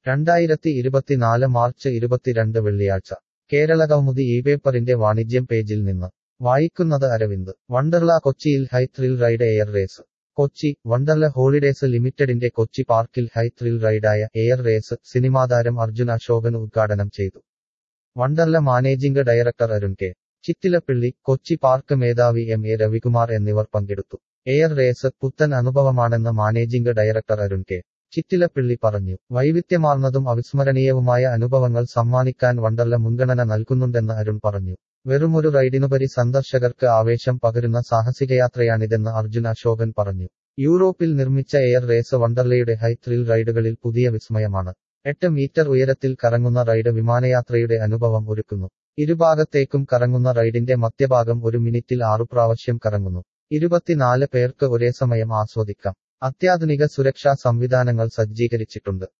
രണ്ടായിരത്തി ഇരുപത്തിനാല് മാർച്ച് ഇരുപത്തിരണ്ട് വെള്ളിയാഴ്ച കേരള കൗമുദി ഈ പേപ്പറിന്റെ വാണിജ്യം പേജിൽ നിന്ന് വായിക്കുന്നത് അരവിന്ദ് വണ്ടർല കൊച്ചിയിൽ high thrill ride air race Kochi Wonderla holidays ലിമിറ്റഡിന്റെ കൊച്ചി പാർക്കിൽ ഹൈ ത്രിൽ റൈഡായ എയർ റേസ് സിനിമാതാരം അർജുൻ അശോകൻ ഉദ്ഘാടനം ചെയ്തു Wonderla managing director Arun K Chittilappilly Kochi park മേധാവി എം എ രവികുമാർ എന്നിവർ പങ്കെടുത്തു എയർ റേസ് പുത്തൻ അനുഭവമാണെന്ന് managing director Arun K Chittilappilly പറഞ്ഞു വൈവിധ്യമാർന്നതും അവിസ്മരണീയവുമായ അനുഭവങ്ങൾ സമ്മാനിക്കാൻ വണ്ടർല മുൻഗണന നൽകുന്നുണ്ടെന്ന് അരുൺ പറഞ്ഞു വെറുമൊരു റൈഡിനുപരി സന്ദർശകർക്ക് ആവേശം പകരുന്ന സാഹസികയാത്രയാണിതെന്ന് അർജുൻ അശോകൻ പറഞ്ഞു യൂറോപ്പിൽ നിർമ്മിച്ച എയർ റേസ് വണ്ടർലയുടെ ഹൈ ത്രിൽ റൈഡുകളിൽ പുതിയ വിസ്മയമാണ് എട്ട് മീറ്റർ ഉയരത്തിൽ കറങ്ങുന്ന റൈഡ് വിമാനയാത്രയുടെ അനുഭവം ഒരുക്കുന്നു ഇരുഭാഗത്തേക്കും കറങ്ങുന്ന റൈഡിന്റെ മധ്യഭാഗം ഒരു മിനിറ്റിൽ ആറു പ്രാവശ്യം കറങ്ങുന്നു ഇരുപത്തിനാല് പേർക്ക് ഒരേ സമയം ആസ്വദിക്കാം അത്യാധുനിക സുരക്ഷാ സംവിധാനങ്ങൾ സജ്ജീകരിച്ചിട്ടുണ്ട്